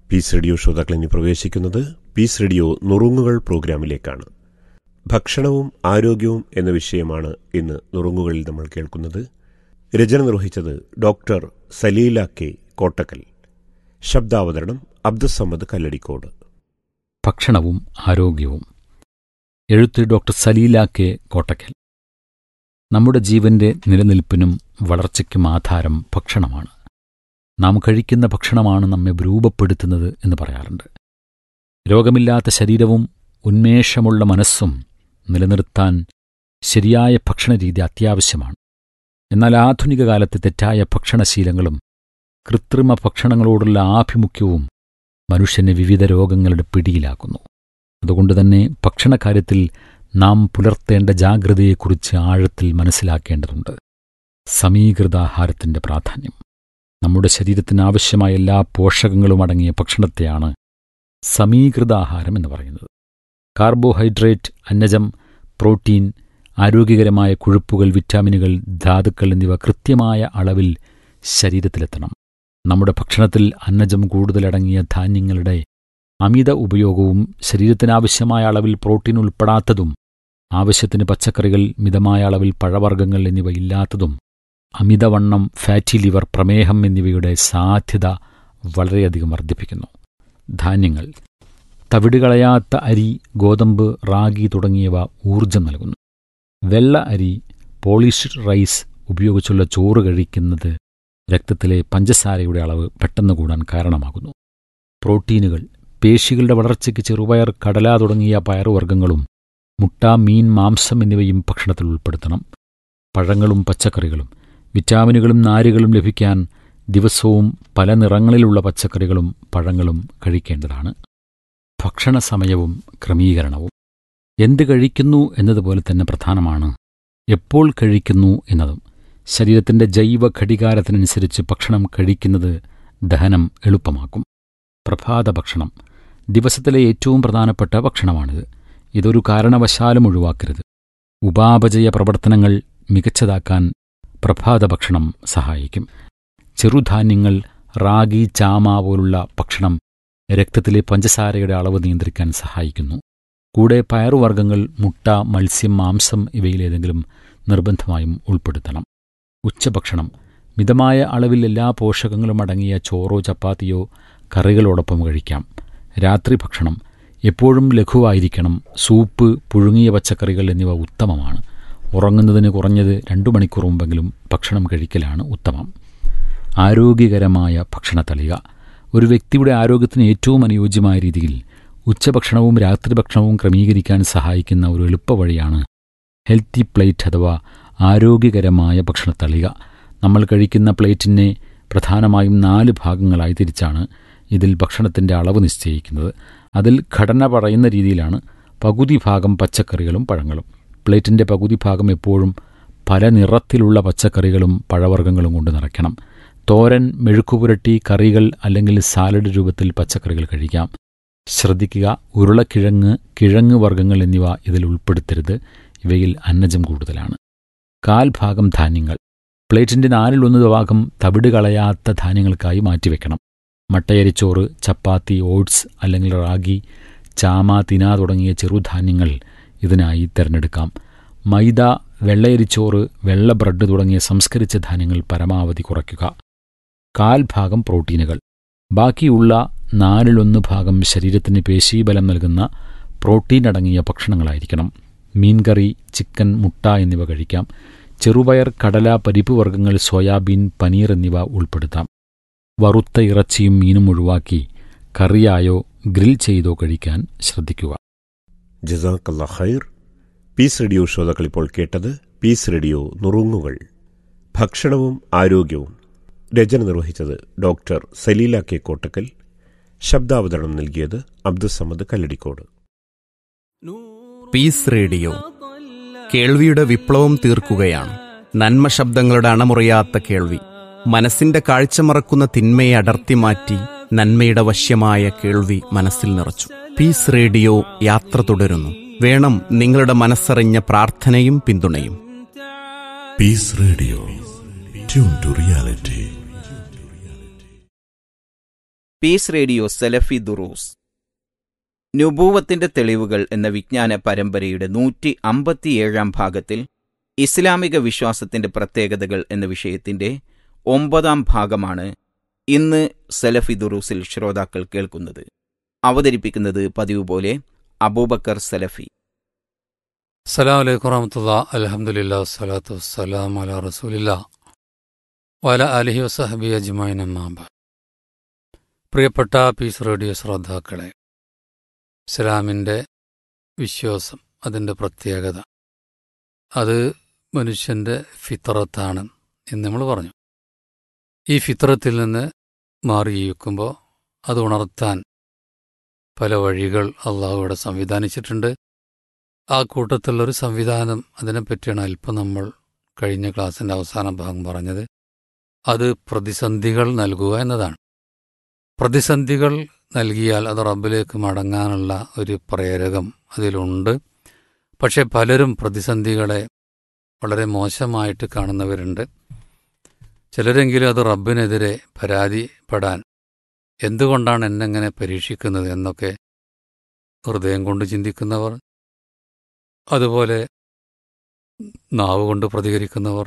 Piece radio ശ്രോതാക്കൾ ഇനി പ്രവേശിക്കുന്നത് പീസ് റേഡിയോ നുറുങ്ങുകൾ പ്രോഗ്രാമിലേക്കാണ് ഭക്ഷണവും ആരോഗ്യവും എന്ന വിഷയമാണ് ഇന്ന് നുറുങ്ങുകളിൽ നമ്മൾ കേൾക്കുന്നത് രചന നിർവഹിച്ചത് ഡോക്ടർ സലീല കെ കോട്ടക്കൽ ശബ്ദാവതരണം അബ്ദുസമ്മദ് കല്ലടിക്കോട് ഭക്ഷണവും ആരോഗ്യവും എഴുത്ത് ഡോക്ടർ സലീല കെ കോട്ടക്കൽ നമ്മുടെ ജീവന്റെ നിലനിൽപ്പിനും വളർച്ചയ്ക്കും ആധാരം ഭക്ഷണമാണ് നാം കഴിക്കുന്ന ഭക്ഷണമാണ് നമ്മെ രൂപപ്പെടുത്തുന്നത് എന്ന് പറയാറുണ്ട് രോഗമില്ലാത്ത ശരീരവും ഉന്മേഷമുള്ള മനസ്സും നിലനിർത്താൻ ശരിയായ ഭക്ഷണരീതി അത്യാവശ്യമാണ് എന്നാൽ ആധുനിക കാലത്തെ തെറ്റായ ഭക്ഷണശീലങ്ങളും കൃത്രിമ ഭക്ഷണങ്ങളോടുള്ള ആഭിമുഖ്യവും മനുഷ്യനെ വിവിധ രോഗങ്ങളുടെ പിടിയിലാക്കുന്നു അതുകൊണ്ടുതന്നെ ഭക്ഷണകാര്യത്തിൽ നാം പുലർത്തേണ്ട ജാഗ്രതയെക്കുറിച്ച് ആഴത്തിൽ മനസ്സിലാക്കേണ്ടതുണ്ട് സമീകൃതാഹാരത്തിന്റെ പ്രാധാന്യം നമ്മുടെ ശരീരത്തിന് ആവശ്യമായ എല്ലാ പോഷകങ്ങളും അടങ്ങിയ ഭക്ഷണത്തെയാണ് സമീകൃതാഹാരം എന്ന് പറയുന്നത് കാർബോഹൈഡ്രേറ്റ് അന്നജം പ്രോട്ടീൻ ആരോഗ്യകരമായ കൊഴുപ്പുകൾ വിറ്റാമിനുകൾ ധാതുക്കൾ എന്നിവ കൃത്യമായ അളവിൽ ശരീരത്തിലെത്തണം നമ്മുടെ ഭക്ഷണത്തിൽ അന്നജം കൂടുതലടങ്ങിയ ധാന്യങ്ങളുടെ അമിത ഉപയോഗവും ശരീരത്തിനാവശ്യമായ അളവിൽ പ്രോട്ടീൻ ഉൾപ്പെടാത്തതും ആവശ്യത്തിന് പച്ചക്കറികൾ മിതമായ അളവിൽ പഴവർഗ്ഗങ്ങൾ എന്നിവ ഇല്ലാത്തതും അമിതവണ്ണം ഫാറ്റി ലിവർ പ്രമേഹം എന്നിവയുടെ സാധ്യത വളരെയധികം വർദ്ധിപ്പിക്കുന്നു ധാന്യങ്ങൾ തവിടുകളയാത്ത അരി ഗോതമ്പ് റാഗി തുടങ്ങിയവ ഊർജം നൽകുന്നു വെള്ള അരി പോളിഷ്ഡ് റൈസ് ഉപയോഗിച്ചുള്ള ചോറ് കഴിക്കുന്നത് രക്തത്തിലെ പഞ്ചസാരയുടെ അളവ് പെട്ടെന്ന് കൂടാൻ കാരണമാകുന്നു പ്രോട്ടീനുകൾ പേശികളുടെ വളർച്ചയ്ക്ക് ചെറുപയർ കടല തുടങ്ങിയ പയറുവർഗ്ഗങ്ങളും മുട്ട മീൻ മാംസം എന്നിവയും ഭക്ഷണത്തിൽ ഉൾപ്പെടുത്തണം പഴങ്ങളും പച്ചക്കറികളും വിറ്റാമിനുകളും നാരുകളും ലഭിക്കാൻ ദിവസവും പല നിറങ്ങളിലുള്ള പച്ചക്കറികളും പഴങ്ങളും കഴിക്കേണ്ടതാണ് ഭക്ഷണ സമയവും ക്രമീകരണവും എന്ത് കഴിക്കുന്നു എന്നതുപോലെ തന്നെ പ്രധാനമാണ് എപ്പോൾ കഴിക്കുന്നു എന്നതും ശരീരത്തിന്റെ ജൈവ ഘടികാരത്തിനനുസരിച്ച് ഭക്ഷണം കഴിക്കുന്നത് ദഹനം എളുപ്പമാക്കും പ്രഭാത ഭക്ഷണം ദിവസത്തിലെ ഏറ്റവും പ്രധാനപ്പെട്ട ഭക്ഷണമാണിത് ഇതൊരു കാരണവശാലും ഒഴിവാക്കരുത് ഉപാപചയ പ്രവർത്തനങ്ങൾ മികച്ചതാക്കാൻ പ്രഭാത ഭക്ഷണം സഹായിക്കും ചെറുധാന്യങ്ങൾ റാഗി ചാമ പോലുള്ള ഭക്ഷണം രക്തത്തിലെ പഞ്ചസാരയുടെ അളവ് നിയന്ത്രിക്കാൻ സഹായിക്കുന്നു കൂടെ പയറുവർഗ്ഗങ്ങൾ മുട്ട മത്സ്യം മാംസം ഇവയിലേതെങ്കിലും നിർബന്ധമായും ഉൾപ്പെടുത്തണം ഉച്ചഭക്ഷണം മിതമായ അളവിൽ എല്ലാ പോഷകങ്ങളും അടങ്ങിയ ചോറോ ചപ്പാത്തിയോ കറികളോടൊപ്പം കഴിക്കാം രാത്രി ഭക്ഷണം എപ്പോഴും ലഘുവായിരിക്കണം സൂപ്പ് പുഴുങ്ങിയ പച്ചക്കറികൾ എന്നിവ ഉത്തമമാണ് ഉറങ്ങുന്നതിന് കുറഞ്ഞത് രണ്ടു മണിക്കൂർ മുമ്പെങ്കിലും ഭക്ഷണം കഴിക്കലാണ് ഉത്തമം ആരോഗ്യകരമായ ഭക്ഷണത്തളിക ഒരു വ്യക്തിയുടെ ആരോഗ്യത്തിന് ഏറ്റവും അനുയോജ്യമായ രീതിയിൽ ഉച്ചഭക്ഷണവും രാത്രി ഭക്ഷണവും ക്രമീകരിക്കാൻ സഹായിക്കുന്ന ഒരു എളുപ്പവഴിയാണ് ഹെൽത്തി പ്ലേറ്റ് അഥവാ ആരോഗ്യകരമായ ഭക്ഷണത്തളിക നമ്മൾ കഴിക്കുന്ന പ്ലേറ്റിനെ പ്രധാനമായും നാല് ഭാഗങ്ങളായി തിരിച്ചാണ് ഇതിൽ ഭക്ഷണത്തിൻ്റെ അളവ് നിശ്ചയിക്കുന്നത് അതിൽ ഘടന പറയുന്ന രീതിയിലാണ് പകുതി ഭാഗം പച്ചക്കറികളും പഴങ്ങളും പ്ലേറ്റിൻ്റെ പകുതി ഭാഗം എപ്പോഴും പല നിറത്തിലുള്ള പച്ചക്കറികളും പഴവർഗ്ഗങ്ങളും കൊണ്ട് നിറയ്ക്കണം തോരൻ മെഴുക്കുപുരട്ടി കറികൾ അല്ലെങ്കിൽ സാലഡ് രൂപത്തിൽ പച്ചക്കറികൾ കഴിക്കാം ശ്രദ്ധിക്കുക ഉരുളക്കിഴങ്ങ് കിഴങ്ങ് വർഗ്ഗങ്ങൾ എന്നിവ ഇതിൽ ഉൾപ്പെടുത്തരുത് ഇവയിൽ അന്നജം കൂടുതലാണ് കാൽ ഭാഗം ധാന്യങ്ങൾ പ്ലേറ്റിൻ്റെ നാലിലൊന്ന് ഭാഗം തവിട് കളയാത്ത ധാന്യങ്ങൾക്കായി മാറ്റിവെക്കണം മട്ടയരിച്ചോറ് ചപ്പാത്തി ഓട്സ് അല്ലെങ്കിൽ റാഗി ചാമ തിന തുടങ്ങിയ ചെറുധാന്യങ്ങൾ ഇതിനായി തിരഞ്ഞെടുക്കാം മൈദ വെള്ളയരിച്ചോറ് വെള്ള ബ്രെഡ് തുടങ്ങിയ സംസ്കരിച്ച ധാന്യങ്ങൾ പരമാവധി കുറയ്ക്കുക കാൽ ഭാഗം പ്രോട്ടീനുകൾ ബാക്കിയുള്ള നാലിലൊന്ന് ഭാഗം ശരീരത്തിന് പേശീബലം നൽകുന്ന പ്രോട്ടീൻ അടങ്ങിയ ഭക്ഷണങ്ങളായിരിക്കണം മീൻകറി ചിക്കൻ മുട്ട എന്നിവ കഴിക്കാം ചെറുപയർ കടല പരിപ്പ് വർഗ്ഗങ്ങൾ സോയാബീൻ പനീർ എന്നിവ ഉൾപ്പെടുത്താം വറുത്ത ഇറച്ചിയും മീനും ഒഴിവാക്കി കറിയായോ ഗ്രിൽ ചെയ്തോ കഴിക്കാൻ ശ്രദ്ധിക്കുക ജസാക്കല്ല ഖൈർ പീസ് റേഡിയോ ശ്രോതാക്കൾ ഇപ്പോൾ കേട്ടത് പീസ് റേഡിയോ നുറുങ്ങുകൾ ഭക്ഷണവും ആരോഗ്യവും രചന നിർവഹിച്ചത് ഡോക്ടർ സലീല കെ കോട്ടക്കൽ ശബ്ദാവതരണം നൽകിയത് അബ്ദുസമ്മദ് കല്ലടിക്കോട് പീസ് റേഡിയോ കേൾവിയുടെ വിപ്ലവം തീർക്കുകയാണ് നന്മ ശബ്ദങ്ങളുടെ അണമുറിയാത്ത കേൾവി മനസ്സിന്റെ കാഴ്ച മറക്കുന്ന തിന്മയെ അടർത്തി മാറ്റി നന്മയുടെ വശ്യമായ കേൾവി മനസ്സിൽ നിറച്ചു പീസ് റേഡിയോ യാത്ര തുടരുന്നു വേണം നിങ്ങളുടെ മനസ്സറിഞ്ഞ പ്രാർത്ഥനയും പിന്തുണയും Peace Radio. Tune to reality. Peace Radio സലഫി ദുറൂസ് നുബൂവത്തിന്റെ തെളിവുകൾ എന്ന വിജ്ഞാന പരമ്പരയുടെ നൂറ്റി അമ്പത്തിയേഴാം ഭാഗത്തിൽ ഇസ്ലാമിക വിശ്വാസത്തിന്റെ പ്രത്യേകതകൾ എന്ന വിഷയത്തിന്റെ ഒമ്പതാം ഭാഗമാണ് ഇന്ന് സലഫി ദുറൂസിൽ ശ്രോതാക്കൾ കേൾക്കുന്നത് അവതരിപ്പിക്കുന്നത് പതിവ് പോലെ അബൂബക്കർ സലഫി അസ്സലാം വലൈക്കും വറഹമത്തുള്ള അലഹമുല്ല വസ്സലാത്തു വസ്സലാം അല റസൂലില്ല വല അലഹി വസഹബി അജ്മൈൻ അമ്മാബ പ്രിയപ്പെട്ട പീസ് റേഡിയോ ശ്രോതാക്കളെ ഇസ്ലാമിൻ്റെ വിശ്വാസം അതിൻ്റെ പ്രത്യേകത അത് മനുഷ്യൻ്റെ ഫിത്രത്താണ് എന്ന് നമ്മൾ പറഞ്ഞു ഈ ഫിത്രത്തിൽ നിന്ന് മാറിയിരിക്കുമ്പോൾ അത് ഉണർത്താൻ പല വഴികൾ അള്ളാഹു ഇവിടെ സംവിധാനിച്ചിട്ടുണ്ട് ആ കൂട്ടത്തിലുള്ളൊരു സംവിധാനം അതിനെപ്പറ്റിയാണ് അല്പം നമ്മൾ കഴിഞ്ഞ ക്ലാസ്സിൻ്റെ അവസാന ഭാഗം പറഞ്ഞത് അത് പ്രതിസന്ധികൾ നൽകുക എന്നതാണ് പ്രതിസന്ധികൾ നൽകിയാൽ അത് റബ്ബിലേക്ക് മടങ്ങാനുള്ള ഒരു പ്രേരകം അതിലുണ്ട് പക്ഷെ പലരും പ്രതിസന്ധികളെ വളരെ മോശമായിട്ട് കാണുന്നവരുണ്ട് ചിലരെങ്കിലും അത് റബ്ബിനെതിരെ പരാതിപ്പെടാൻ എന്തുകൊണ്ടാണ് എന്നെങ്ങനെ പരീക്ഷിക്കുന്നത് എന്നൊക്കെ ഹൃദയം കൊണ്ട് ചിന്തിക്കുന്നവർ അതുപോലെ നാവ് കൊണ്ട് പ്രതികരിക്കുന്നവർ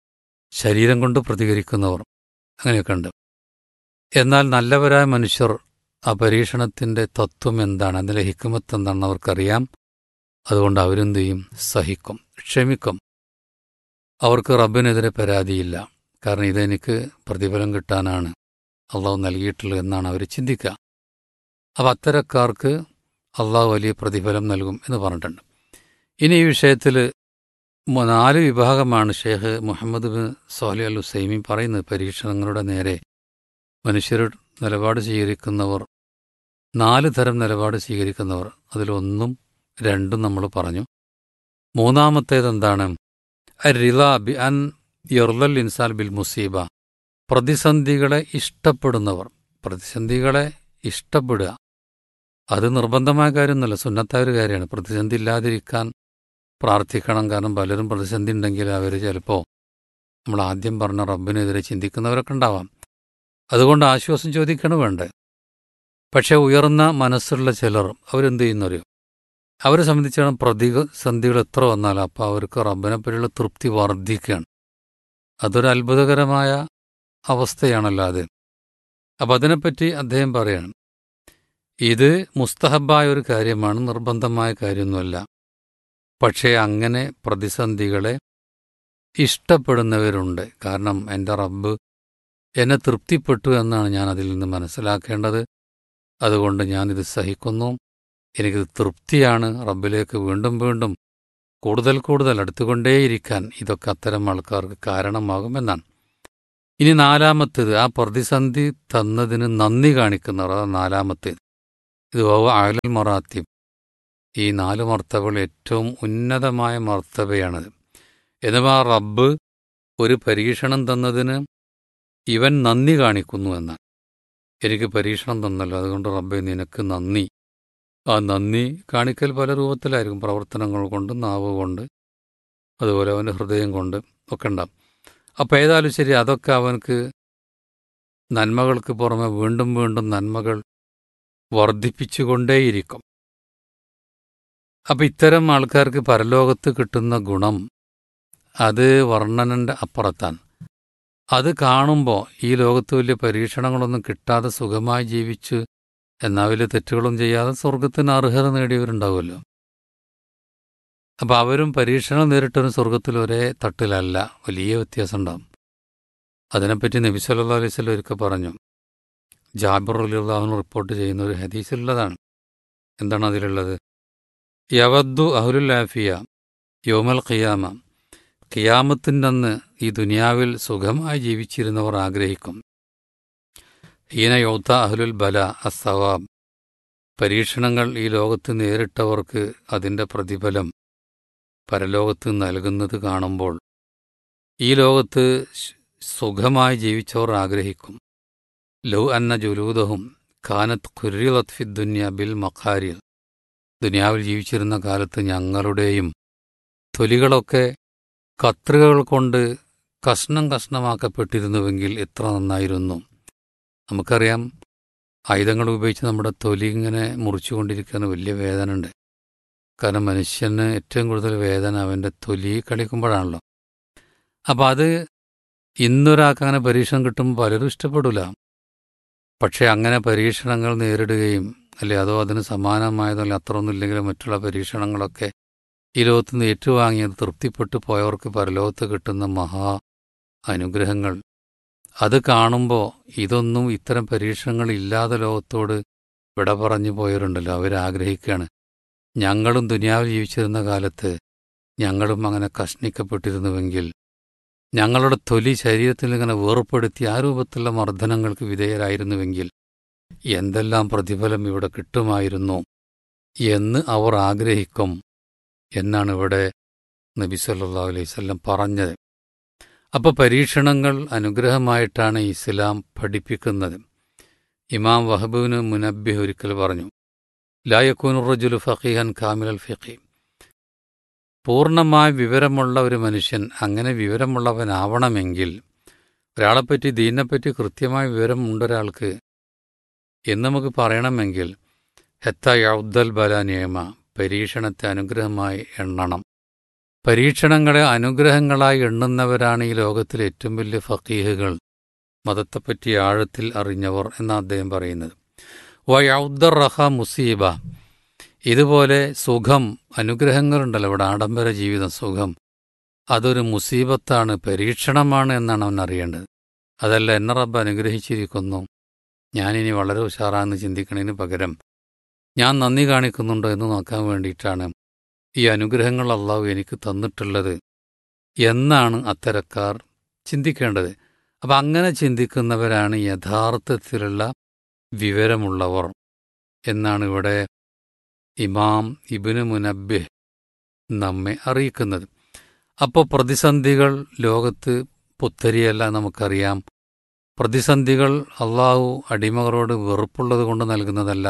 ശരീരം കൊണ്ട് പ്രതികരിക്കുന്നവർ അങ്ങനെയൊക്കെ ഉണ്ട് എന്നാൽ നല്ലവരായ മനുഷ്യർ ആ പരീക്ഷണത്തിൻ്റെ തത്വം എന്താണ് അതിൻ്റെ ഹിക്കുമത്ത് എന്താണെന്ന് അവർക്കറിയാം അതുകൊണ്ട് അവരെന്ത് ചെയ്യും സഹിക്കും ക്ഷമിക്കും അവർക്ക് റബ്ബിനെതിരെ പരാതിയില്ല കാരണം ഇതെനിക്ക് പ്രതിഫലം കിട്ടാനാണ് അള്ളാഹു നൽകിയിട്ടുള്ളത് എന്നാണ് അവർ ചിന്തിക്കുക അപ്പം അത്തരക്കാർക്ക് അള്ളാഹു വലിയ പ്രതിഫലം നൽകും എന്ന് പറഞ്ഞിട്ടുണ്ട് ഇനി ഈ വിഷയത്തിൽ നാല് വിഭാഗമാണ് Sheikh Muhammad bin Sohali al Husaimi പറയുന്നത് പരീക്ഷണങ്ങളുടെ നേരെ മനുഷ്യർ നിലപാട് സ്വീകരിക്കുന്നവർ നാല് തരം നിലപാട് സ്വീകരിക്കുന്നവർ അതിലൊന്നും രണ്ടും നമ്മൾ പറഞ്ഞു മൂന്നാമത്തേത് എന്താണ് റില ബി അൻ യർലൽ ഇൻസാൽ ബിൽ മുസീബ പ്രതിസന്ധികളെ ഇഷ്ടപ്പെടുന്നവർ പ്രതിസന്ധികളെ ഇഷ്ടപ്പെടുക അത് നിർബന്ധമായ കാര്യമൊന്നുമല്ല സുന്നത്തായ ഒരു കാര്യമാണ് പ്രതിസന്ധി ഇല്ലാതിരിക്കാൻ പ്രാർത്ഥിക്കണം കാരണം പലരും പ്രതിസന്ധി ഉണ്ടെങ്കിൽ അവർ ചിലപ്പോൾ നമ്മൾ ആദ്യം പറഞ്ഞ റബ്ബിനെതിരെ ചിന്തിക്കുന്നവരൊക്കെ ഉണ്ടാവാം അതുകൊണ്ട് ആശ്വാസം ചോദിക്കണം വേണ്ടേ പക്ഷേ ഉയർന്ന മനസ്സുള്ള ചിലർ അവരെന്ത് ചെയ്യുന്നറിയോ അവരെ സംബന്ധിച്ചാണ് പ്രതിസന്ധികൾ എത്ര വന്നാലും അപ്പോൾ അവർക്ക് റബ്ബിനെ പറ്റിയുള്ള തൃപ്തി വർദ്ധിക്കുകയാണ് അതൊരു അത്ഭുതകരമായ അവസ്ഥയാണല്ലോ അത് അപ്പം അതിനെപ്പറ്റി അദ്ദേഹം പറയാണ് ഇത് മുസ്തഹബായ ഒരു കാര്യമാണ് നിർബന്ധമായ കാര്യമൊന്നുമല്ല പക്ഷേ അങ്ങനെ പ്രതിസന്ധികളെ ഇഷ്ടപ്പെടുന്നവരുണ്ട് കാരണം എൻ്റെ റബ്ബ് എന്നെ തൃപ്തിപ്പെട്ടു എന്നാണ് ഞാൻ അതിൽ നിന്ന് മനസ്സിലാക്കേണ്ടത് അതുകൊണ്ട് ഞാനിത് സഹിക്കുന്നു എനിക്കിത് തൃപ്തിയാണ് റബ്ബിലേക്ക് വീണ്ടും വീണ്ടും കൂടുതൽ കൂടുതൽ അടുത്തുകൊണ്ടേയിരിക്കാൻ ഇതൊക്കെ അത്തരം ആൾക്കാർക്ക് കാരണമാകുമെന്നാണ് ഇനി നാലാമത്തേത് ആ പ്രതിസന്ധി തന്നതിന് നന്ദി കാണിക്കുന്നവർ അതാണ് നാലാമത്തേത് ഇത് ആലൽ മറാത്തിബ് ഈ നാല് മർത്തബകൾ ഏറ്റവും ഉന്നതമായ മർത്തബയാണത് എന്നുവാ റബ്ബ് ഒരു പരീക്ഷണം തന്നതിന് ഇവൻ നന്ദി കാണിക്കുന്നു എന്നാണ് എനിക്ക് പരീക്ഷണം തന്നല്ലോ അതുകൊണ്ട് റബ്ബെ നിനക്ക് നന്ദി ആ നന്ദി കാണിക്കൽ പല രൂപത്തിലായിരിക്കും പ്രവർത്തനങ്ങൾ കൊണ്ട് നാവ് കൊണ്ട് അതുപോലെ അവൻ്റെ ഹൃദയം കൊണ്ട് ഒക്കെ ഉണ്ടാവും അപ്പോൾ ഏതായാലും ശരി അതൊക്കെ അവനക്ക് നന്മകൾക്ക് പുറമെ വീണ്ടും വീണ്ടും നന്മകൾ വർദ്ധിപ്പിച്ചുകൊണ്ടേയിരിക്കും അപ്പം ഇത്തരം ആൾക്കാർക്ക് പരലോകത്ത് കിട്ടുന്ന ഗുണം അത് വർണ്ണനൻ്റെ അപ്പുറത്താണ് അത് കാണുമ്പോൾ ഈ ലോകത്ത് വലിയ പരീക്ഷണങ്ങളൊന്നും കിട്ടാതെ സുഖമായി ജീവിച്ച് എന്നാൽ വലിയ തെറ്റുകളും ചെയ്യാതെ സ്വർഗത്തിന് അർഹത നേടിയവരുണ്ടാവുമല്ലോ അപ്പം അവരും പരീക്ഷണം നേരിട്ടവരും സ്വർഗത്തിൽ ഒരേ തട്ടിലല്ല വലിയ വ്യത്യാസം ഉണ്ടാവും അതിനെപ്പറ്റി നബി സല്ലാ അലൈഹി സ്വലം ഒരിക്കൽ പറഞ്ഞു ജാബിർ അലിള്ളാഹുന് റിപ്പോർട്ട് ചെയ്യുന്ന ഒരു ഹദീസിലുള്ളതാണ് എന്താണ് അതിലുള്ളത് യവദ്ദു അഹുലുൽ ആഫിയ യോമൽ ഖിയാമ ഖിയാമത്തിൻ്റെ അന്ന് ഈ ദുനിയാവിൽ സുഖമായി ജീവിച്ചിരുന്നവർ ആഗ്രഹിക്കും ഹീന യോത്ത അഹ്ലുൽ ബല അസവാബ് പരീക്ഷണങ്ങൾ ഈ ലോകത്ത് നേരിട്ടവർക്ക് അതിൻ്റെ പ്രതിഫലം പരലോകത്ത് നൽകുന്നത് കാണുമ്പോൾ ഈ ലോകത്ത് സുഖമായി ജീവിച്ചവർ ആഗ്രഹിക്കും ലൗ അന്ന ജുലൂദഹും ഖാനത്ത് ഖുരിലത് ഫി ദുന്യ ബിൽ മഖാരിൽ ദുനിയാവിൽ ജീവിച്ചിരുന്ന കാലത്ത് ഞങ്ങളുടെയും തൊലികളൊക്കെ കത്രികകൾ കൊണ്ട് കഷ്ണം കഷ്ണമാക്കപ്പെട്ടിരുന്നുവെങ്കിൽ എത്ര നന്നായിരുന്നു നമുക്കറിയാം ആയുധങ്ങൾ ഉപയോഗിച്ച് നമ്മുടെ തൊലി ഇങ്ങനെ മുറിച്ചുകൊണ്ടിരിക്കുന്ന വലിയ വേദന ഉണ്ട് കാരണം മനുഷ്യന് ഏറ്റവും കൂടുതൽ വേദന അവൻ്റെ തൊലി കളിക്കുമ്പോഴാണല്ലോ അപ്പം അത് ഇന്നൊരാൾക്ക് അങ്ങനെ പരീക്ഷണം കിട്ടുമ്പോൾ പലരും ഇഷ്ടപ്പെടില്ല പക്ഷേ അങ്ങനെ പരീക്ഷണങ്ങൾ നേരിടുകയും അല്ലെ അതോ അതിന് സമാനമായതോ അല്ലെ അത്ര ഒന്നുമില്ലെങ്കിലും മറ്റുള്ള പരീക്ഷണങ്ങളൊക്കെ ഈ ലോകത്ത് നിന്ന് ഏറ്റുവാങ്ങിയത് തൃപ്തിപ്പെട്ടു പോയവർക്ക് പരലോകത്ത് കിട്ടുന്ന മഹാ അനുഗ്രഹങ്ങൾ അത് കാണുമ്പോൾ ഇതൊന്നും ഇത്തരം പരീക്ഷണങ്ങൾ ഇല്ലാതെ ലോകത്തോട് വിട പറഞ്ഞു പോയവരുണ്ടല്ലോ അവരാഗ്രഹിക്കുകയാണ് ഞങ്ങളും ദുനിയാവിൽ ജീവിച്ചിരുന്ന കാലത്ത് ഞങ്ങളും അങ്ങനെ കഷ്ണിക്കപ്പെട്ടിരുന്നുവെങ്കിൽ ഞങ്ങളുടെ തൊലി ശരീരത്തിൽ ഇങ്ങനെ വേർപ്പെടുത്തി ആ രൂപത്തിലുള്ള മർദ്ദനങ്ങൾക്ക് വിധേയരായിരുന്നുവെങ്കിൽ എന്തെല്ലാം പ്രതിഫലം ഇവിടെ കിട്ടുമായിരുന്നു എന്ന് അവർ ആഗ്രഹിക്കും എന്നാണ് ഇവിടെ നബി സല്ലല്ലാഹു അലൈഹി വസല്ലം പറഞ്ഞത് അപ്പോൾ പരീക്ഷണങ്ങൾ അനുഗ്രഹമായിട്ടാണ് ഇസ്ലാം പഠിപ്പിക്കുന്നത് ഇമാം വഹബുവിന് മുനബ്ബി ഒരിക്കൽ പറഞ്ഞു ലായക്കൂനുറജുലു ഫഖീഹൻ കാമിലൽ ഫിഖി പൂർണ്ണമായ വിവരമുള്ള ഒരു മനുഷ്യൻ അങ്ങനെ വിവരമുള്ളവനാവണമെങ്കിൽ ഒരാളെപ്പറ്റി ദീനെപ്പറ്റി കൃത്യമായ വിവരമുണ്ട് ഒരാൾക്ക് എന്ന് നമുക്ക് പറയണമെങ്കിൽ ഹെത്ത യൗദ്ദൽ ബല നിയമ പരീക്ഷണത്തെ അനുഗ്രഹമായി എണ്ണണം പരീക്ഷണങ്ങളെ അനുഗ്രഹങ്ങളായി എണ്ണുന്നവരാണ് ഈ ലോകത്തിലെ ഏറ്റവും വലിയ ഫക്കീഹുകൾ മതത്തെപ്പറ്റി ആഴത്തിൽ അറിഞ്ഞവർ എന്നാണ് അദ്ദേഹം പറയുന്നത് വയൗദ്ദർ റഹ മുസീബ ഇതുപോലെ സുഖം അനുഗ്രഹങ്ങളുണ്ടല്ലോ ഇവിടെ ആഡംബര ജീവിതം സുഖം അതൊരു മുസീബത്താണ് പരീക്ഷണമാണ് എന്നാണ് അവൻ അറിയേണ്ടത് അതല്ല എന്നെ റബ്ബ് അനുഗ്രഹിച്ചിരിക്കുന്നു ഞാനിനി വളരെ ഉഷാറാന്ന് ചിന്തിക്കണതിന് പകരം ഞാൻ നന്ദി കാണിക്കുന്നുണ്ടോ എന്ന് നോക്കാൻ വേണ്ടിയിട്ടാണ് ഈ അനുഗ്രഹങ്ങൾ അള്ളാഹു എനിക്ക് തന്നിട്ടുള്ളത് എന്നാണ് അത്തരക്കാർ ചിന്തിക്കേണ്ടത് അപ്പം അങ്ങനെ ചിന്തിക്കുന്നവരാണ് യഥാർത്ഥത്തിലുള്ള വിവരമുള്ളവർ എന്നാണ് ഇവിടെ ഇമാം ഇബിന് മുനബ്ബിഹ് നമ്മെ അറിയിക്കുന്നത് അപ്പോൾ പ്രതിസന്ധികൾ ലോകത്ത് പുത്തരിയല്ല നമുക്കറിയാം പ്രതിസന്ധികൾ അള്ളാഹു അടിമകളോട് വെറുപ്പുള്ളത് കൊണ്ട് നൽകുന്നതല്ല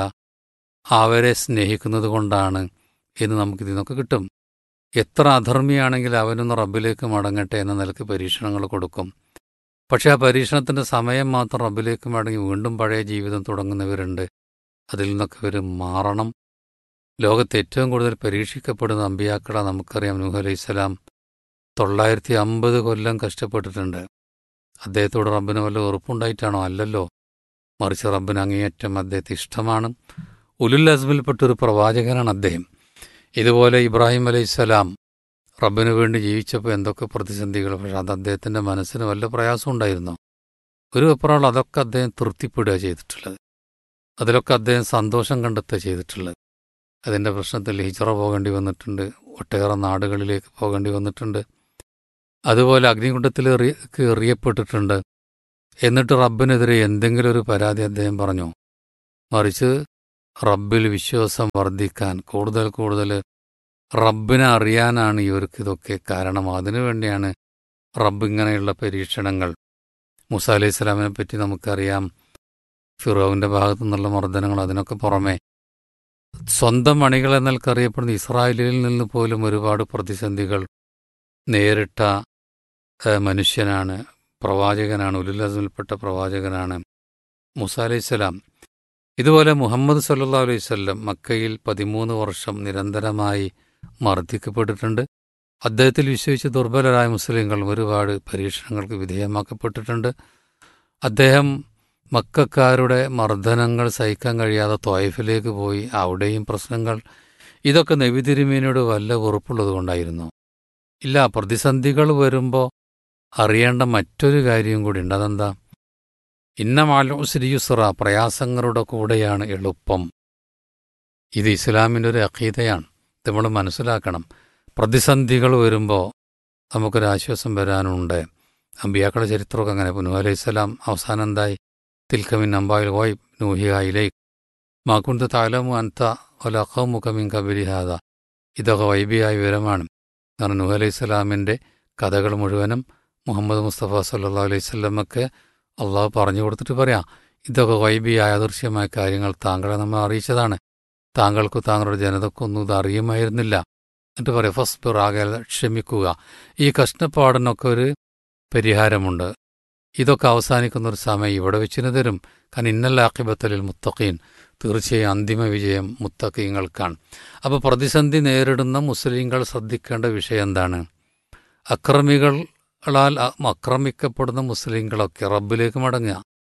അവരെ സ്നേഹിക്കുന്നത് കൊണ്ടാണ് എന്ന് നമുക്കിതിൽ നിന്നൊക്കെ കിട്ടും എത്ര അധർമ്മിയാണെങ്കിൽ അവനൊന്ന് റബ്ബിലേക്ക് മടങ്ങട്ടെ എന്ന നിലക്ക് പരീക്ഷണങ്ങൾ കൊടുക്കും പക്ഷേ ആ പരീക്ഷണത്തിൻ്റെ സമയം മാത്രം റബ്ബിലേക്ക് മടങ്ങി വീണ്ടും പഴയ ജീവിതം തുടങ്ങുന്നവരുണ്ട് അതിൽ നിന്നൊക്കെ ഇവർ മാറണം ലോകത്ത് ഏറ്റവും കൂടുതൽ പരീക്ഷിക്കപ്പെടുന്ന അമ്പിയാക്കള നമുക്കറിയാം നൂഹ് അലൈഹിസ്സലാം തൊള്ളായിരത്തി അമ്പത് കൊല്ലം കഷ്ടപ്പെട്ടിട്ടുണ്ട് അദ്ദേഹത്തോട് റബ്ബിന് വല്ല ഉറപ്പുണ്ടായിട്ടാണോ അല്ലല്ലോ മറിച്ച് റബ്ബിന് അങ്ങേയറ്റം അദ്ദേഹത്തെ ഇഷ്ടമാണ് ഉലുൽ അസ്മിൽപ്പെട്ടൊരു പ്രവാചകനാണ് അദ്ദേഹം ഇതുപോലെ ഇബ്രാഹിം അലൈഹിസ്സലാം റബ്ബിന് വേണ്ടി ജീവിച്ചപ്പോൾ എന്തൊക്കെ പ്രതിസന്ധികൾ പക്ഷെ അത് അദ്ദേഹത്തിൻ്റെ മനസ്സിന് വല്ല പ്രയാസം ഉണ്ടായിരുന്നു ഒരു വെപ്രാൾ അതൊക്കെ അദ്ദേഹം തൃപ്തിപ്പെടുക ചെയ്തിട്ടുള്ളത് അതിലൊക്കെ അദ്ദേഹം സന്തോഷം കണ്ടെത്തുക ചെയ്തിട്ടുള്ളത് അതിൻ്റെ പ്രശ്നത്തിൽ ഹിജറ പോകേണ്ടി വന്നിട്ടുണ്ട് ഒട്ടേറെ നാടുകളിലേക്ക് പോകേണ്ടി വന്നിട്ടുണ്ട് അതുപോലെ അഗ്നികുണ്ഡത്തിൽ എറിയ എറിയപ്പെട്ടിട്ടുണ്ട് എന്നിട്ട് റബ്ബിനെതിരെ എന്തെങ്കിലും ഒരു പരാതി അദ്ദേഹം പറഞ്ഞു മറിച്ച് റബ്ബിൽ വിശ്വാസം വർദ്ധിക്കാൻ കൂടുതൽ കൂടുതൽ റബ്ബിനെ അറിയാനാണ് ഇവർക്ക് ഇതൊക്കെ കാരണം അതിനുവേണ്ടിയാണ് റബ്ബ് ഇങ്ങനെയുള്ള പരീക്ഷണങ്ങൾ മുസ അലൈഹി സ്വലാമിനെ പറ്റി നമുക്കറിയാം ഫിറോവിൻ്റെ ഭാഗത്തു നിന്നുള്ള മർദ്ദനങ്ങൾ അതിനൊക്കെ പുറമെ സ്വന്തം മണികൾ എന്നൽക്കറിയപ്പെടുന്ന ഇസ്രായേലിൽ നിന്ന് പോലും ഒരുപാട് പ്രതിസന്ധികൾ നേരിട്ട മനുഷ്യനാണ് പ്രവാചകനാണ് ഉലുലസിൽപ്പെട്ട പ്രവാചകനാണ് മുസ അലൈഹിസ്സലാം ഇതുപോലെ മുഹമ്മദ് സല്ലാ അലൈവല്ലം മക്കയിൽ പതിമൂന്ന് വർഷം നിരന്തരമായി മർദ്ദിക്കപ്പെട്ടിട്ടുണ്ട് അദ്ദേഹത്തിൽ വിശ്വസിച്ച് ദുർബലരായ മുസ്ലിങ്ങൾ ഒരുപാട് പരീക്ഷണങ്ങൾക്ക് വിധേയമാക്കപ്പെട്ടിട്ടുണ്ട് അദ്ദേഹം മക്കാരുടെ മർദ്ദനങ്ങൾ സഹിക്കാൻ കഴിയാതെ ത്വായിഫിലേക്ക് പോയി അവിടെയും പ്രശ്നങ്ങൾ ഇതൊക്കെ നബിതിരുമീനോട് വല്ല ഉറപ്പുള്ളത് കൊണ്ടായിരുന്നു ഇല്ല പ്രതിസന്ധികൾ വരുമ്പോൾ അറിയേണ്ട മറ്റൊരു കാര്യം കൂടി ഉണ്ട് അതെന്താ ഇന്നമാലുസ്രിയുസ്ര പ്രയാസങ്ങളുടെ കൂടെയാണ് എളുപ്പം ഇത് ഇസ്ലാമിൻ്റെ ഒരു അഖീതയാണ് നമ്മൾ മനസ്സിലാക്കണം പ്രതിസന്ധികൾ വരുമ്പോൾ നമുക്കൊരാശ്വാസം വരാനുണ്ട് അമ്പിയാക്കളുടെ ചരിത്രമൊക്കെ അങ്ങനെ നൂഹ് അലൈഹി സ്വലാം അവസാനം എന്തായി തിൽക്കമിൻ അമ്പായിൽ വോയ് നൂഹിയായിലേ മാക്കുണ്ട് താലമു അൻത ഒലഖമുഖമിൻ കബിലിഹാദ ഇതൊക്കെ വൈബിയായ വിവരമാണ് കാരണം നൂഹ് അലൈഹി സ്വലാമിൻ്റെ കഥകൾ മുഴുവനും മുഹമ്മദ് മുസ്തഫ സല്ലാ അലൈഹി സ്വലമൊക്കെ അള്ളാഹു പറഞ്ഞു കൊടുത്തിട്ട് പറയാം ഇതൊക്കെ വൈബിയായ അദൃശ്യമായ കാര്യങ്ങൾ താങ്കളെ നമ്മൾ അറിയിച്ചതാണ് താങ്കൾക്ക് താങ്കളുടെ ജനതക്കൊന്നും ഇത് അറിയുമായിരുന്നില്ല എന്നിട്ട് പറയാം ഫസ്ബിർ ആകെ ക്ഷമിക്കുക ഈ കഷ്ടപ്പാടിനൊക്കെ ഒരു പരിഹാരമുണ്ട് ഇതൊക്കെ അവസാനിക്കുന്ന ഒരു സമയം ഇവിടെ വെച്ചിന് തരും കാരണം ഇന്നല്ലാക്കിബത്തലിൽ മുത്തഖീൻ തീർച്ചയായും അന്തിമ വിജയം മുത്തഖീങ്ങൾക്കാണ് അപ്പോൾ പ്രതിസന്ധി നേരിടുന്ന മുസ്ലിങ്ങൾ ശ്രദ്ധിക്കേണ്ട വിഷയം എന്താണ് അക്രമികളാൽ അ- ആക്രമിക്കപ്പെടുന്ന മുസ്ലിങ്ങളൊക്കെ റബ്ബിലേക്ക് മടങ്ങുക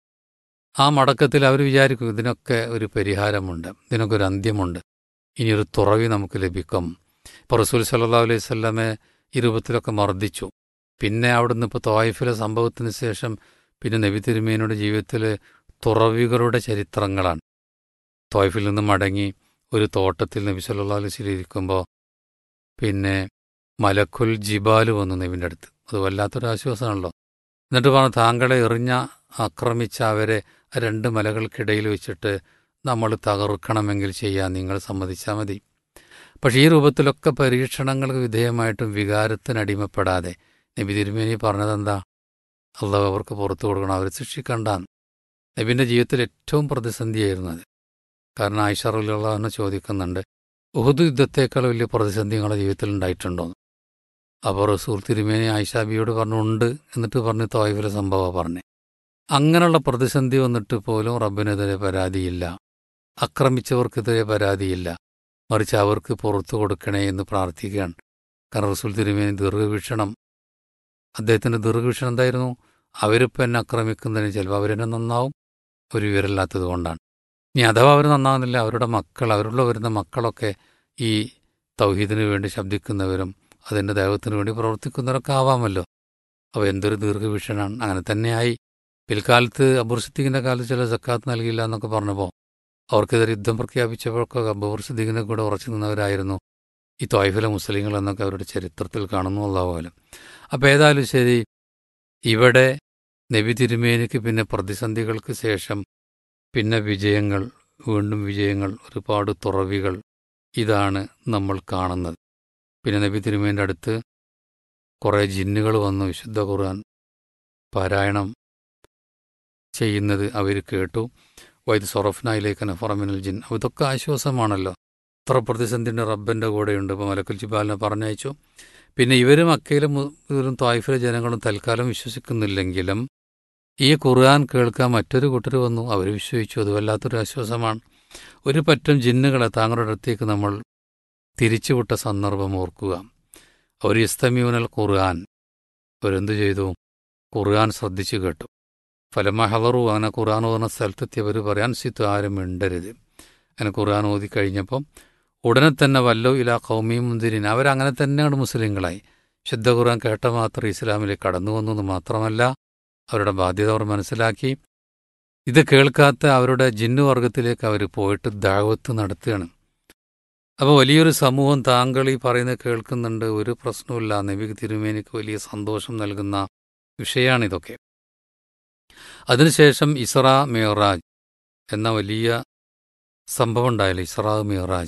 ആ മടക്കത്തിൽ അവർ വിചാരിക്കും ഇതിനൊക്കെ ഒരു പരിഹാരമുണ്ട് ഇതിനൊക്കെ ഒരു അന്ത്യമുണ്ട് ഇനിയൊരു തുറവി നമുക്ക് ലഭിക്കും ഇപ്പോൾ റസൂൽ സല്ലാ അലൈഹി സ്വല്ലമെ ഈ രൂപത്തിലൊക്കെ മർദ്ദിച്ചു പിന്നെ അവിടുന്ന് ഇപ്പോൾ തോയിഫിലെ സംഭവത്തിന് ശേഷം പിന്നെ നബി തിരുമേനയുടെ ജീവിതത്തിൽ തുറവികളുടെ ചരിത്രങ്ങളാണ് തോയിഫിൽ നിന്ന് മടങ്ങി ഒരു തോട്ടത്തിൽ നബി സല്ലാ അലൈഹി ഇരിക്കുമ്പോൾ പിന്നെ മലക്കുൽ ജിബാല് വന്നു നബിൻ്റെ അടുത്ത് അത് വല്ലാത്തൊരു ആശ്വാസമാണല്ലോ എന്നിട്ട് പറഞ്ഞു താങ്കളെ എറിഞ്ഞ ആക്രമിച്ച അവരെ ആ രണ്ട് മലകൾക്കിടയിൽ വെച്ചിട്ട് നമ്മൾ തകർക്കണമെങ്കിൽ ചെയ്യാൻ നിങ്ങൾ സമ്മതിച്ചാൽ മതി പക്ഷേ ഈ രൂപത്തിലൊക്കെ പരീക്ഷണങ്ങൾക്ക് വിധേയമായിട്ടും വികാരത്തിനടിമപ്പെടാതെ നബി തിരുമേനി പറഞ്ഞതെന്താ അള്ളാഹ് അവർക്ക് പുറത്തു കൊടുക്കണം അവരെ ശിക്ഷിക്കണ്ടാന്ന് നബിൻ്റെ ജീവിതത്തിൽ ഏറ്റവും പ്രതിസന്ധിയായിരുന്നു അത് കാരണം ആയിഷറുള്ളവനെ ചോദിക്കുന്നുണ്ട് ഉഹുദ് യുദ്ധത്തേക്കാൾ വലിയ പ്രതിസന്ധി നിങ്ങളുടെ ജീവിതത്തിൽ ഉണ്ടായിട്ടുണ്ടോ അപ്പോൾ റസൂൽ തിരുമേനി ആയിഷാബിയോട് പറഞ്ഞു ഉണ്ട് എന്നിട്ട് പറഞ്ഞ് തോയ്ഫിലെ സംഭവം പറഞ്ഞു അങ്ങനെയുള്ള പ്രതിസന്ധി വന്നിട്ട് പോലും റബ്ബിനെതിരെ പരാതിയില്ല ആക്രമിച്ചവർക്കെതിരെ പരാതിയില്ല മറിച്ച് അവർക്ക് പുറത്തു കൊടുക്കണേ എന്ന് പ്രാർത്ഥിക്കുകയാണ് കാരണം റസൂൽ തിരുമേനി ദീർഘവീക്ഷണം അദ്ദേഹത്തിൻ്റെ ദീർഘവീക്ഷണം എന്തായിരുന്നു അവരിപ്പോൾ എന്നെ ആക്രമിക്കുന്നതിന് ചിലപ്പോൾ അവരെന്നെ നന്നാവും ഒരു വിവരമില്ലാത്തത് കൊണ്ടാണ് ഇനി അഥവാ അവർ നന്നാവുന്നില്ല അവരുടെ മക്കൾ അവരുള്ള വരുന്ന മക്കളൊക്കെ ഈ തൗഹീദിന് വേണ്ടി ശബ്ദിക്കുന്നവരും അതിൻ്റെ ദൈവത്തിന് വേണ്ടി പ്രവർത്തിക്കുന്നവരൊക്കെ ആവാമല്ലോ അപ്പോൾ എന്തൊരു ദീർഘവീക്ഷണമാണ് അങ്ങനെ തന്നെയായി പിൽക്കാലത്ത് അബുർസിദ്ദീഖിൻ്റെ കാലത്ത് ചില സക്കാത്ത് നൽകിയില്ല എന്നൊക്കെ പറഞ്ഞപ്പോൾ അവർക്കെതിരെ യുദ്ധം പ്രഖ്യാപിച്ചപ്പോഴൊക്കെ അബൂർ സിദ്ദീഖിനെ കൂടെ ഉറച്ചു നിന്നവരായിരുന്നു ഈ ത്വായ്ഫിലെ മുസ്ലിങ്ങൾ എന്നൊക്കെ അവരുടെ ചരിത്രത്തിൽ കാണുന്നു പോലെ അപ്പോൾ ഏതായാലും ശരി ഇവിടെ നബി തിരുമേനിക്ക് പിന്നെ പ്രതിസന്ധികൾക്ക് ശേഷം പിന്നെ വിജയങ്ങൾ വീണ്ടും വിജയങ്ങൾ ഒരുപാട് തുറവികൾ ഇതാണ് നമ്മൾ കാണുന്നത് പിന്നെ നബി തിരുമേൻ്റെ അടുത്ത് കുറേ ജിന്നുകൾ വന്നു വിശുദ്ധ ഖുർആൻ പാരായണം ചെയ്യുന്നത് അവർ കേട്ടു വൈദ് സൊറഫ്നായിലേക്ക് നഫറമിനൽ ജിൻ ഇതൊക്കെ ആശ്വാസമാണല്ലോ ഇത്ര പ്രതിസന്ധിൻ്റെ റബ്ബൻ്റെ കൂടെയുണ്ട് ഇപ്പോൾ മലക്കുൽ ജിബാലിനെ പറഞ്ഞയച്ചു പിന്നെ ഇവരും അക്കയിലും ഇവരും തായ്ഫിലെ ജനങ്ങളും തൽക്കാലം വിശ്വസിക്കുന്നില്ലെങ്കിലും ഈ ഖുർആൻ കേൾക്കാൻ മറ്റൊരു കൂട്ടർ വന്നു അവർ വിശ്വസിച്ചു അത് വല്ലാത്തൊരു ആശ്വാസമാണ് ഒരു പറ്റം ജിന്നുകളെ താങ്കളുടെ അടുത്തേക്ക് നമ്മൾ തിരിച്ചുവിട്ട സന്ദർഭം ഓർക്കുക അവർ ഇസ്തമ്യൂനൽ ഖുർആൻ അവരെന്തു ചെയ്തു ഖുർആൻ ശ്രദ്ധിച്ചു കേട്ടു ഫലമ ഹലറു അങ്ങനെ ഖുർആൻ ഓതുന്ന സ്ഥലത്തെത്തിയവർ പറയാൻ സിത്തു ആരും മിണ്ടരുത് അങ്ങനെ ഖുർആൻ ഓതി കഴിഞ്ഞപ്പം ഉടനെ തന്നെ വല്ലോ ഇല കൗമി മുന്തിരിൻ അവരങ്ങനെ തന്നെയാണ് മുസ്ലിങ്ങളായി ശുദ്ധ ഖുർആൻ കേട്ട മാത്രം ഇസ്ലാമിലേക്ക് കടന്നു വന്നു എന്ന് മാത്രമല്ല അവരുടെ ബാധ്യത അവർ മനസ്സിലാക്കി ഇത് കേൾക്കാത്ത അവരുടെ ജിന്നുവർഗത്തിലേക്ക് അവർ പോയിട്ട് ദാവത്ത് നടത്തുകയാണ് അപ്പോൾ വലിയൊരു സമൂഹം താങ്കൾ ഈ പറയുന്നത് കേൾക്കുന്നുണ്ട് ഒരു പ്രശ്നവുമില്ല നബി തിരുമേനിക്ക് വലിയ സന്തോഷം നൽകുന്ന വിഷയമാണിതൊക്കെ അതിനുശേഷം ഇസ്ര മേറാജ് എന്ന വലിയ സംഭവം ഉണ്ടായല്ലോ ഇസ്രാ മേറാജ്